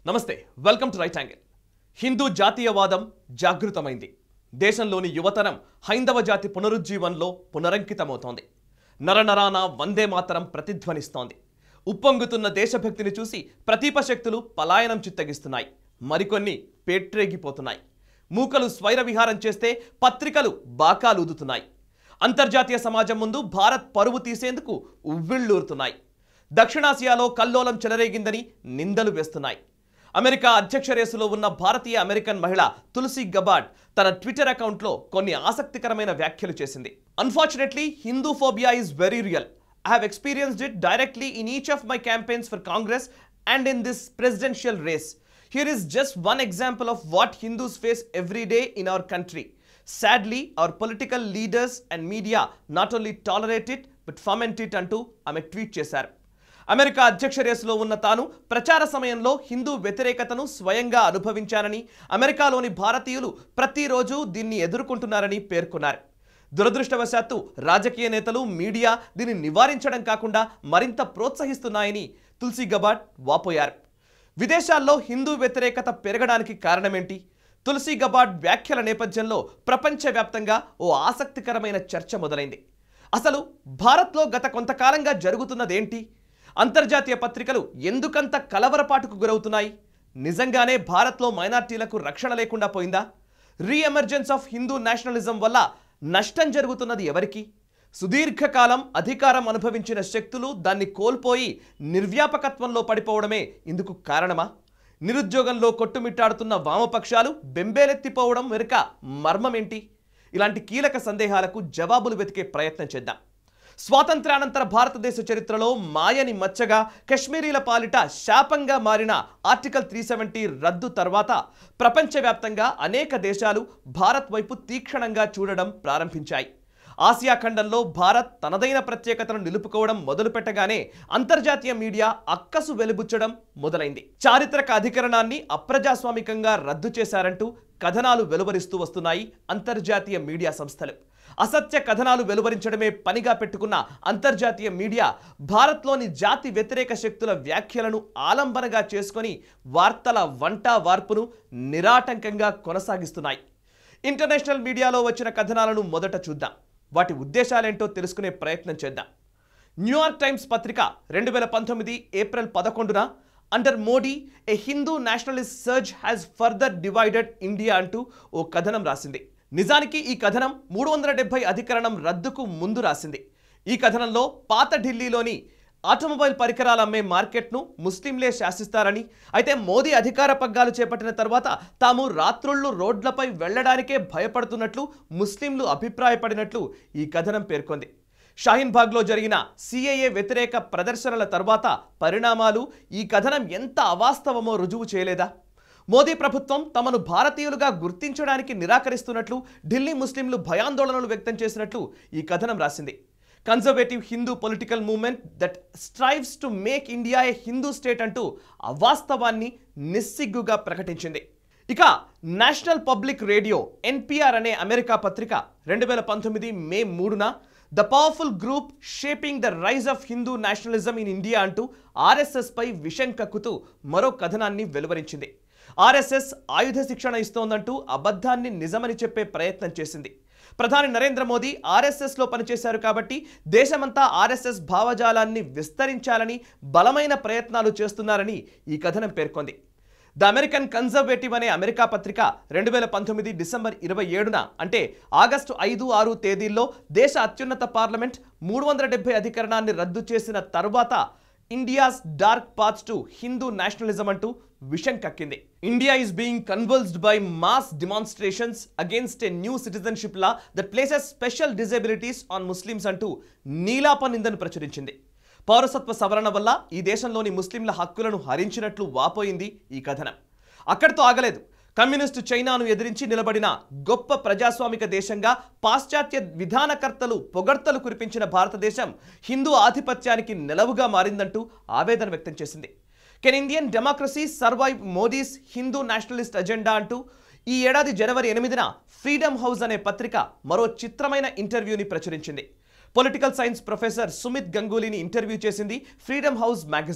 నమస్తే welcome to right angle Hindu జాతీయవాదం జాగృతమైంది దేశంలోని యువతరం హైందవ జాతి పునరుజ్జీవంలో పునరంకితమవుతోంది నరనరాన వందే మాతరం ప్రతిధ్వనిస్తోంది ఉప్పొంగుతున్న దేశభక్తిని చూసి ప్రతీప శక్తులు పలాయనం చిత్తగిస్తున్నాయి మరికొన్ని పేట్రేగిపోతున్నాయి మూకలు స్వైర విహారం చేస్తే పత్రికలు బాకాలూదుతున్నాయి అంతర్జాతీయ సమాజం ముందు భారత్ పరువు తీసేందుకు ఉవ్విళ్ళూరుతున్నాయి దక్షిణాసియాలో కల్లోలం చెలరేగిందని నిందలు వేస్తున్నాయి అమెరికా అధ్యక్ష రేసులో ఉన్న భారతీయ అమెరికన్ మహిళ తులసి గబాడ్ తన ట్విట్టర్ అకౌంట్లో కొన్ని ఆసక్తికరమైన వ్యాఖ్యలు చేసింది unfortunately Hindu phobia is very real I have experienced it directly in each of my campaigns for Congress and in this presidential race here is just one example of what Hindus face every day in our country sadly our political leaders and media not only tolerate it but foment it అంటూ ఆమె tweet చేశారు America అధ్యక్ష రేసులో ఉన్న తాను ప్రచార సమయంలో హిందూ వ్యతిరేకతను స్వయంగా అనుభవించానని అమెరికాలోని భారతీయులు ప్రతిరోజు దీన్ని ఎదుర్కొంటున్నారని పేర్కొన్నారు దురదృష్టవశాత్తు రాజకీయ నేతలు మీడియా దీన్ని నివారించడం కాకుండా మరింత ప్రోత్సహిస్తున్నాయని తులసి గబాట్ వాపోయారు విదేశాల్లో హిందూ వ్యతిరేకత పెరగడానికి కారణమేంటి తులసి గబాడ్ వ్యాఖ్యల నేపథ్యంలో ప్రపంచవ్యాప్తంగా ఓ ఆసక్తికరమైన చర్చ మొదలైంది అసలు భారత్లో గత కొంతకాలంగా జరుగుతున్నదేంటి అంతర్జాతీయ పత్రికలు ఎందుకంత కలవరపాటుకు గురవుతున్నాయి నిజంగానే భారత్లో మైనార్టీలకు రక్షణ లేకుండా పోయిందా రీఎమర్జెన్స్ ఆఫ్ హిందూ నేషనలిజం వల్ల నష్టం జరుగుతున్నది ఎవరికి సుదీర్ఘకాలం అధికారం అనుభవించిన శక్తులు దాన్ని కోల్పోయి నిర్వ్యాపకత్వంలో పడిపోవడమే ఇందుకు కారణమా నిరుద్యోగంలో కొట్టుమిట్టాడుతున్న వామపక్షాలు బెంబేలెత్తిపోవడం వెనుక మర్మమేంటి ఇలాంటి కీలక సందేహాలకు జవాబులు వెతికే ప్రయత్నం చేద్దాం స్వాతంత్ర్యానంతర భారతదేశ చరిత్రలో మాయని మచ్చగా కశ్మీరీల పాలిట శాపంగా మారిన ఆర్టికల్ త్రీ సెవెంటీ రద్దు తర్వాత ప్రపంచవ్యాప్తంగా అనేక దేశాలు భారత్ వైపు తీక్షణంగా చూడడం ప్రారంభించాయి ఆసియా ఖండంలో భారత్ తనదైన ప్రత్యేకతను నిలుపుకోవడం మొదలుపెట్టగానే అంతర్జాతీయ మీడియా అక్కసు వెలుబుచ్చడం మొదలైంది చారిత్రక అధికరణాన్ని అప్రజాస్వామికంగా రద్దు చేశారంటూ కథనాలు వెలువరిస్తూ వస్తున్నాయి అంతర్జాతీయ మీడియా సంస్థలు అసత్య కథనాలు వెలువరించడమే పనిగా పెట్టుకున్న అంతర్జాతీయ మీడియా భారత్లోని జాతి వ్యతిరేక శక్తుల వ్యాఖ్యలను ఆలంబనగా చేసుకొని వార్తల వంట వార్పును నిరాటంకంగా కొనసాగిస్తున్నాయి ఇంటర్నేషనల్ మీడియాలో వచ్చిన కథనాలను మొదట చూద్దాం వాటి ఉద్దేశాలేంటో తెలుసుకునే ప్రయత్నం చేద్దాం న్యూయార్క్ టైమ్స్ పత్రిక రెండు వేల పంతొమ్మిది ఏప్రిల్ పదకొండున under Modi a Hindu nationalist surge has further divided India అంటూ ఓ కథనం రాసింది నిజానికి ఈ కథనం మూడు వందల డెబ్బై అధికరణం రద్దుకు ముందు రాసింది ఈ కథనంలో పాత ఢిల్లీలోని ఆటోమొబైల్ పరికరాలు అమ్మే మార్కెట్ను ముస్లింలే శాసిస్తారని అయితే మోదీ అధికార పగ్గాలు చేపట్టిన తర్వాత తాము రాత్రుళ్ళు రోడ్లపై వెళ్లడానికే భయపడుతున్నట్లు ముస్లింలు అభిప్రాయపడినట్లు ఈ కథనం పేర్కొంది షాహీన్ బాగ్లో జరిగిన సిఏఏ వ్యతిరేక ప్రదర్శనల తర్వాత పరిణామాలు ఈ కథనం ఎంత అవాస్తవమో రుజువు చేయలేదా మోదీ ప్రభుత్వం తమను భారతీయులుగా గుర్తించడానికి నిరాకరిస్తున్నట్లు ఢిల్లీ ముస్లింలు భయాందోళనలు వ్యక్తం చేసినట్లు ఈ కథనం రాసింది conservative Hindu political movement that strives to make India a Hindu state అంటూ అవాస్తవాన్ని నిస్సిగ్గుగా ప్రకటించింది ఇక నేషనల్ పబ్లిక్ రేడియో ఎన్పిఆర్ అనే అమెరికా పత్రిక రెండు వేల పంతొమ్మిది మే మూడున the powerful group shaping the rise of Hindu nationalism in India అంటూ ఆర్ఎస్ఎస్ పై విషం కక్కుతూ మరో కథనాన్ని వెలువరించింది ఆర్ఎస్ఎస్ ఆయుధ శిక్షణ ఇస్తోందంటూ అబద్ధాన్ని నిజమని చెప్పే ప్రయత్నం చేసింది ప్రధాని నరేంద్ర మోదీ ఆర్ఎస్ఎస్లో పనిచేశారు కాబట్టి దేశమంతా ఆర్ఎస్ఎస్ భావజాలాన్ని విస్తరించాలని బలమైన ప్రయత్నాలు చేస్తున్నారని ఈ కథనం పేర్కొంది ద అమెరికన్ కన్జర్వేటివ్ అనే అమెరికా పత్రిక రెండు వేల పంతొమ్మిది డిసెంబర్ ఇరవై ఏడున అంటే ఆగస్టు ఐదు ఆరు తేదీల్లో దేశ అత్యున్నత పార్లమెంట్ మూడు వందల డెబ్బై అధికరణాన్ని రద్దు చేసిన తర్వాత India's dark paths to Hindu nationalism అంటూ విషం కక్కింది India is being convulsed by mass demonstrations against a new citizenship law that places special disabilities on Muslims అంటూ నీలాప నిందను ప్రచురించింది పౌరసత్వ సవరణ వల్ల ఈ దేశంలోని ముస్లింల హక్కులను హరించినట్లు వాపోయింది ఈ కథనం అక్కడితో ఆగలేదు కమ్యూనిస్టు చైనాను ఎదిరించి నిలబడిన గొప్ప ప్రజాస్వామిక దేశంగా పాశ్చాత్య విధానకర్తలు పొగడ్తలు కురిపించిన భారతదేశం హిందూ ఆధిపత్యానికి నెలవుగా మారిందంటూ ఆవేదన వ్యక్తం చేసింది can Indian democracy survive Modi's Hindu nationalist agenda అంటూ ఈ ఏడాది జనవరి ఎనిమిదిన ఫ్రీడమ్ హౌస్ అనే పత్రిక మరో చిత్రమైన ఇంటర్వ్యూని ప్రచురించింది పొలిటికల్ సైన్స్ ప్రొఫెసర్ సుమిత్ గంగూలీని ఇంటర్వ్యూ చేసింది ఫ్రీడమ్ హౌస్ మ్యాగజైన్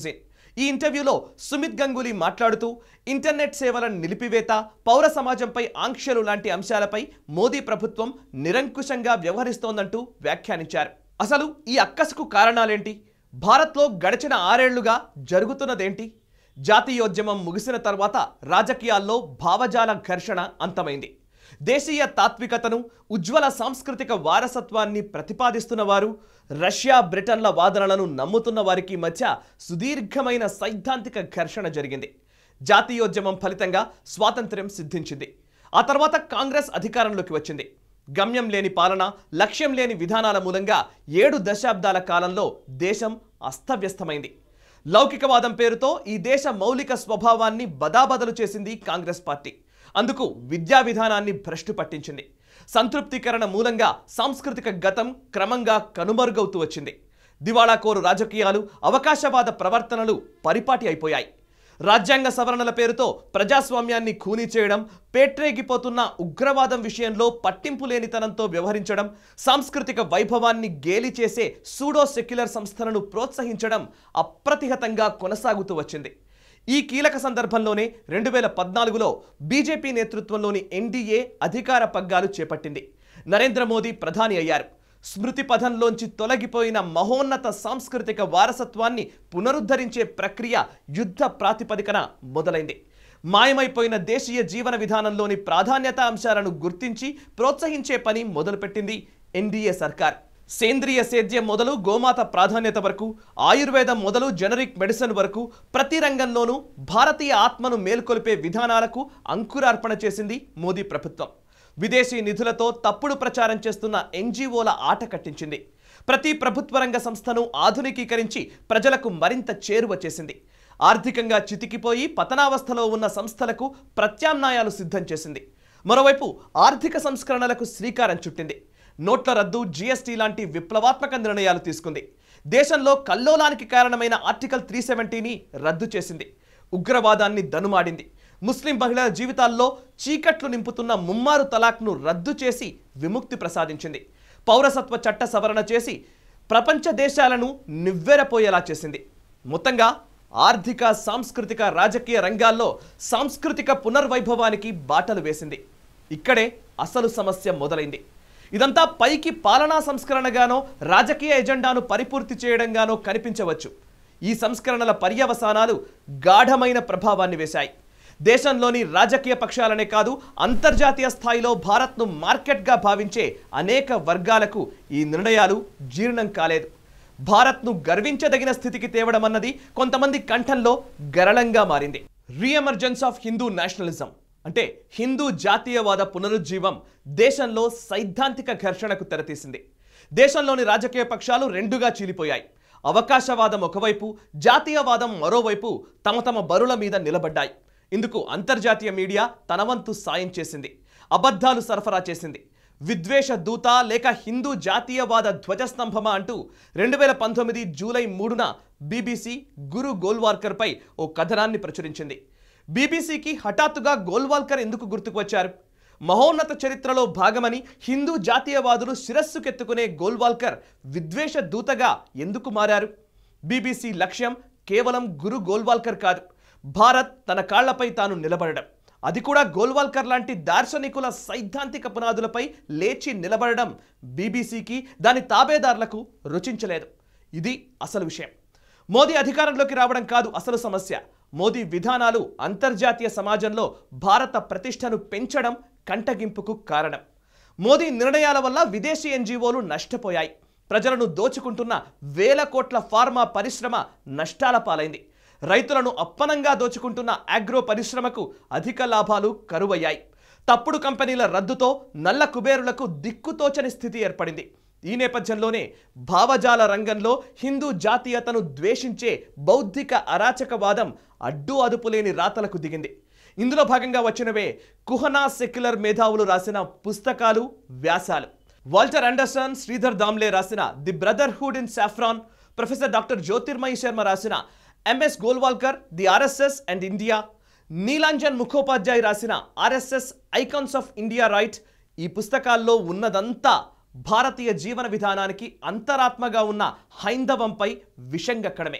ఈ ఇంటర్వ్యూలో సుమిత్ గంగూలీ మాట్లాడుతూ ఇంటర్నెట్ సేవల నిలిపివేత పౌర సమాజంపై ఆంక్షలు లాంటి అంశాలపై మోదీ ప్రభుత్వం నిరంకుశంగా వ్యవహరిస్తోందంటూ వ్యాఖ్యానించారు అసలు ఈ అక్కసుకు కారణాలేంటి భారత్లో గడిచిన ఆరేళ్లుగా జరుగుతున్నదేంటి జాతీయోద్యమం ముగిసిన తర్వాత రాజకీయాల్లో భావజాల ఘర్షణ అంతమైంది దేశీయ తాత్వికతను ఉజ్వల సాంస్కృతిక వారసత్వాన్ని ప్రతిపాదిస్తున్న వారు రష్యా బ్రిటన్ల వాదనలను నమ్ముతున్న వారికి మధ్య సుదీర్ఘమైన సైద్ధాంతిక ఘర్షణ జరిగింది జాతీయోద్యమం ఫలితంగా స్వాతంత్ర్యం సిద్ధించింది ఆ తర్వాత కాంగ్రెస్ అధికారంలోకి వచ్చింది గమ్యం లేని పాలన లక్ష్యం లేని విధానాల మూలంగా ఏడు దశాబ్దాల కాలంలో దేశం అస్తవ్యస్తమైంది లౌకికవాదం పేరుతో ఈ దేశ మౌలిక స్వభావాన్ని బదాబదలు చేసింది కాంగ్రెస్ పార్టీ అందుకు విద్యా విధానాన్ని భ్రష్టు పట్టించింది సంతృప్తీకరణ మూలంగా సాంస్కృతిక గతం క్రమంగా కనుమరుగవుతూ వచ్చింది దివాళాకోరు రాజకీయాలు అవకాశవాద ప్రవర్తనలు పరిపాటి అయిపోయాయి రాజ్యాంగ సవరణల పేరుతో ప్రజాస్వామ్యాన్ని ఖూనీ చేయడం పేట్రేగిపోతున్న ఉగ్రవాదం విషయంలో పట్టింపు లేనితనంతో వ్యవహరించడం సాంస్కృతిక వైభవాన్ని గేలి చేసే సూడో సెక్యులర్ సంస్థలను ప్రోత్సహించడం అప్రతిహతంగా కొనసాగుతూ వచ్చింది ఈ కీలక సందర్భంలోనే రెండు వేల పద్నాలుగులో బీజేపీ నేతృత్వంలోని ఎన్డీఏ అధికార పగ్గాలు చేపట్టింది నరేంద్ర మోదీ ప్రధాని అయ్యారు స్మృతి పథంలోంచి తొలగిపోయిన మహోన్నత సాంస్కృతిక వారసత్వాన్ని పునరుద్ధరించే ప్రక్రియ యుద్ధ ప్రాతిపదికన మొదలైంది మాయమైపోయిన దేశీయ జీవన విధానంలోని ప్రాధాన్యత అంశాలను గుర్తించి ప్రోత్సహించే పని మొదలుపెట్టింది ఎన్డీఏ సర్కార్ సేంద్రియ సేద్యం మొదలు గోమాత ప్రాధాన్యత వరకు ఆయుర్వేదం మొదలు జనరిక్ మెడిసిన్ వరకు ప్రతి రంగంలోనూ భారతీయ ఆత్మను మేల్కొల్పే విధానాలకు అంకురార్పణ చేసింది మోదీ ప్రభుత్వం విదేశీ నిధులతో తప్పుడు ప్రచారం చేస్తున్న ఎన్జీఓల ఆట కట్టించింది ప్రతి ప్రభుత్వ రంగ సంస్థను ఆధునికీకరించి ప్రజలకు మరింత చేరువ చేసింది ఆర్థికంగా చితికిపోయి పతనావస్థలో ఉన్న సంస్థలకు ప్రత్యామ్నాయాలు సిద్ధం చేసింది మరోవైపు ఆర్థిక సంస్కరణలకు శ్రీకారం చుట్టింది నోట్ల రద్దు జీఎస్టీ లాంటి విప్లవాత్మక నిర్ణయాలు తీసుకుంది దేశంలో కల్లోలానికి కారణమైన ఆర్టికల్ త్రీ సెవెంటీని రద్దు చేసింది ఉగ్రవాదాన్ని దనుమాడింది ముస్లిం మహిళల జీవితాల్లో చీకట్లు నింపుతున్న ముమ్మారు తలాక్ను రద్దు చేసి విముక్తి ప్రసాదించింది పౌరసత్వ చట్ట సవరణ చేసి ప్రపంచ దేశాలను నివ్వెరపోయేలా చేసింది మొత్తంగా ఆర్థిక సాంస్కృతిక రాజకీయ రంగాల్లో సాంస్కృతిక పునర్వైభవానికి బాటలు వేసింది ఇక్కడే అసలు సమస్య మొదలైంది ఇదంతా పైకి పాలనా సంస్కరణగానో రాజకీయ ఎజెండాను పరిపూర్తి చేయడంగానో కనిపించవచ్చు ఈ సంస్కరణల పర్యవసానాలు గాఢమైన ప్రభావాన్ని వేశాయి దేశంలోని రాజకీయ పక్షాలనే కాదు అంతర్జాతీయ స్థాయిలో భారత్ను మార్కెట్గా భావించే అనేక వర్గాలకు ఈ నిర్ణయాలు జీర్ణం కాలేదు భారత్ను గర్వించదగిన స్థితికి తేవడం అన్నది కొంతమంది కంఠంలో గరళంగా మారింది రీఎమర్జెన్స్ ఆఫ్ హిందూ నేషనలిజం అంటే హిందూ జాతీయవాద పునరుజ్జీవం దేశంలో సైద్ధాంతిక ఘర్షణకు తెరతీసింది దేశంలోని రాజకీయ పక్షాలు రెండుగా చీలిపోయాయి అవకాశవాదం ఒకవైపు జాతీయవాదం మరోవైపు తమ తమ బరుల మీద నిలబడ్డాయి ఇందుకు అంతర్జాతీయ మీడియా తన వంతు సాయం చేసింది అబద్ధాలు సరఫరా చేసింది విద్వేష దూత లేక హిందూ జాతీయవాద ధ్వజస్తంభమా అంటూ రెండు వేల పంతొమ్మిది జూలై మూడున బీబీసీ గురు గోల్వార్కర్పై ఓ కథనాన్ని ప్రచురించింది బీబీసీకి హఠాత్తుగా గోల్వాల్కర్ ఎందుకు గుర్తుకు వచ్చారు మహోన్నత చరిత్రలో భాగమని హిందూ జాతీయవాదులు శిరస్సుకెత్తుకునే గోల్వాల్కర్ విద్వేష దూతగా ఎందుకు మారారు బీబీసీ లక్ష్యం కేవలం గురు గోల్వాల్కర్ కాదు భారత్ తన కాళ్లపై తాను నిలబడడం అది కూడా గోల్వాల్కర్ లాంటి దార్శనికుల సైద్ధాంతిక పునాదులపై లేచి నిలబడడం బీబీసీకి దాని తాబేదారులకు రుచించలేదు ఇది అసలు విషయం మోదీ అధికారంలోకి రావడం కాదు అసలు సమస్య మోదీ విధానాలు అంతర్జాతీయ సమాజంలో భారత ప్రతిష్టను పెంచడం కంటగింపుకు కారణం మోదీ నిర్ణయాల వల్ల విదేశీ ఎన్జిఓలు నష్టపోయాయి ప్రజలను దోచుకుంటున్న వేల కోట్ల ఫార్మా పరిశ్రమ నష్టాల పాలైంది రైతులను అప్పనంగా దోచుకుంటున్న అగ్రో పరిశ్రమకు అధిక లాభాలు కరువయ్యాయి తప్పుడు కంపెనీల రద్దుతో నల్ల కుబేరులకు దిక్కుతోచని స్థితి ఏర్పడింది ఈ నేపథ్యంలోనే భావజాల రంగంలో హిందూ జాతీయతను ద్వేషించే బౌద్ధిక అరాచకవాదం అడ్డు అదుపులేని రాతలకు దిగింది ఇందులో భాగంగా వచ్చినవే కుహనా సెక్యులర్ మేధావులు రాసిన పుస్తకాలు వ్యాసాలు వాల్టర్ అండర్సన్ శ్రీధర్ దామ్లే రాసిన the brotherhood in saffron professor doctor Jyotirmaya Sharma రాసిన M S Golwalkar the RSS and India Nilanjan Mukhopadhyay రాసిన RSS icons of India right ఈ పుస్తకాల్లో ఉన్నదంతా భారతీయ జీవన విధానానికి అంతరాత్మగా ఉన్న హైందవంపై విషంగక్కడమే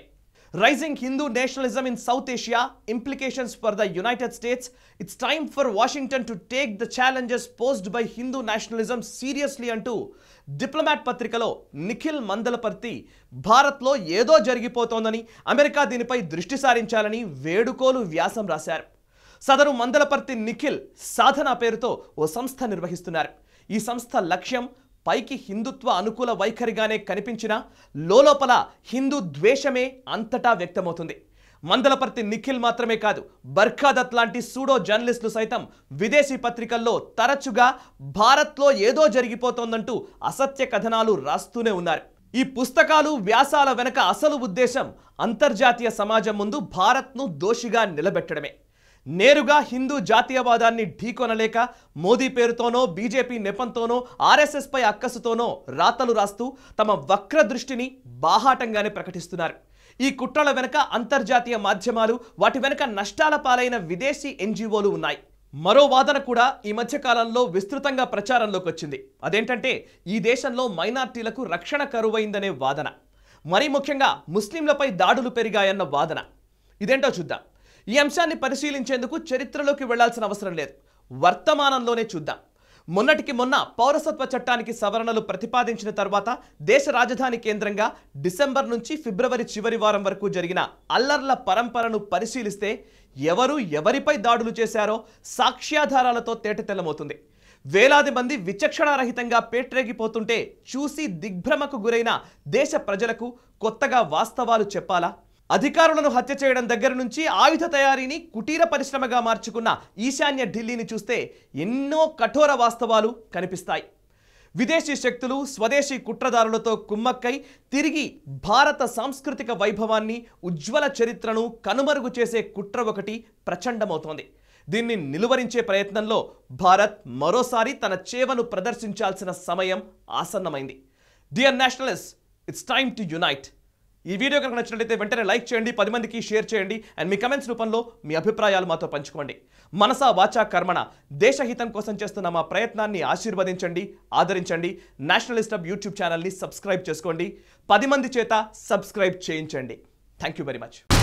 Rising Hindu nationalism in South Asia, implications for the United States. It's time for Washington to take the challenges posed by Hindu nationalism seriously అంటూ డిప్లొమాట్ పత్రికలో నిఖిల్ మందలపర్తి భారత్లో ఏదో జరిగిపోతోందని అమెరికా దీనిపై దృష్టి సారించాలని వేడుకోలు వ్యాసం రాశారు సదరు మందలపర్తి నిఖిల్ సాధన పేరుతో ఓ సంస్థ నిర్వహిస్తున్నారు ఈ సంస్థ లక్ష్యం పైకి హిందుత్వ అనుకూల వైఖరిగానే కనిపించినా లోలోపల హిందూ ద్వేషమే అంతటా వ్యక్తమవుతుంది మందలపర్తి నిఖిల్ మాత్రమే కాదు బర్ఖాదత్ లాంటి సూడో జర్నలిస్టులు సైతం విదేశీ పత్రికల్లో తరచుగా భారత్లో ఏదో జరిగిపోతోందంటూ అసత్య కథనాలు రాస్తూనే ఉన్నారు ఈ పుస్తకాలు వ్యాసాల వెనక అసలు ఉద్దేశం అంతర్జాతీయ సమాజం ముందు భారత్ను దోషిగా నిలబెట్టడమే నేరుగా హిందూ జాతీయవాదాన్ని ఢీకొనలేక మోదీ పేరుతోనో బీజేపీ నెపంతోనో ఆర్ఎస్ఎస్ పై అక్కసుతోనో రాతలు రాస్తూ తమ వక్ర దృష్టిని బాహాటంగానే ప్రకటిస్తున్నారు ఈ కుట్రల వెనుక అంతర్జాతీయ మాధ్యమాలు వాటి వెనుక నష్టాల పాలైన విదేశీ ఎన్జిఓలు ఉన్నాయి మరో వాదన కూడా ఈ మధ్య కాలంలో విస్తృతంగా ప్రచారంలోకి వచ్చింది అదేంటంటే ఈ దేశంలో మైనార్టీలకు రక్షణ కరువైందనే వాదన మరీ ముఖ్యంగా ముస్లింలపై దాడులు పెరిగాయన్న వాదన ఇదేంటో చూద్దాం ఈ అంశాన్ని పరిశీలించేందుకు చరిత్రలోకి వెళ్లాల్సిన అవసరం లేదు వర్తమానంలోనే చూద్దాం మొన్నటికి మొన్న పౌరసత్వ చట్టానికి సవరణలు ప్రతిపాదించిన తర్వాత దేశ రాజధాని కేంద్రంగా డిసెంబర్ నుంచి ఫిబ్రవరి చివరి వారం వరకు జరిగిన అల్లర్ల పరంపరను పరిశీలిస్తే ఎవరు ఎవరిపై దాడులు చేశారో సాక్ష్యాధారాలతో తేటతెల్లమవుతుంది వేలాది మంది విచక్షణారహితంగా పేట్రేగిపోతుంటే చూసి దిగ్భ్రమకు గురైన దేశ ప్రజలకు కొత్తగా వాస్తవాలు చెప్పాలా అధికారులను హత్య చేయడం దగ్గర నుంచి ఆయుధ తయారీని కుటీర పరిశ్రమగా మార్చుకున్న ఈశాన్య ఢిల్లీని చూస్తే ఎన్నో కఠోర వాస్తవాలు కనిపిస్తాయి విదేశీ శక్తులు స్వదేశీ కుట్రదారులతో కుమ్మక్కై తిరిగి భారత సాంస్కృతిక వైభవాన్ని ఉజ్వల చరిత్రను కనుమరుగు చేసే కుట్ర ఒకటి ప్రచండమవుతోంది దీన్ని నిలువరించే ప్రయత్నంలో భారత్ మరోసారి తన చేవను ప్రదర్శించాల్సిన సమయం ఆసన్నమైంది dear nationalist it's time to unite ఈ వీడియో కనుక నచ్చినట్లయితే వెంటనే లైక్ చేయండి పది మందికి షేర్ చేయండి అండ్ మీ కమెంట్స్ రూపంలో మీ అభిప్రాయాలు మాతో పంచుకోండి మనసా వాచా కర్మణ దేశహితం కోసం చేస్తున్న మా ప్రయత్నాన్ని ఆశీర్వదించండి ఆదరించండి నేషనలిస్ట్ హబ్ యూట్యూబ్ ఛానల్ని సబ్స్క్రైబ్ చేసుకోండి పది మంది చేత సబ్స్క్రైబ్ చేయించండి థ్యాంక్ యూ వెరీ మచ్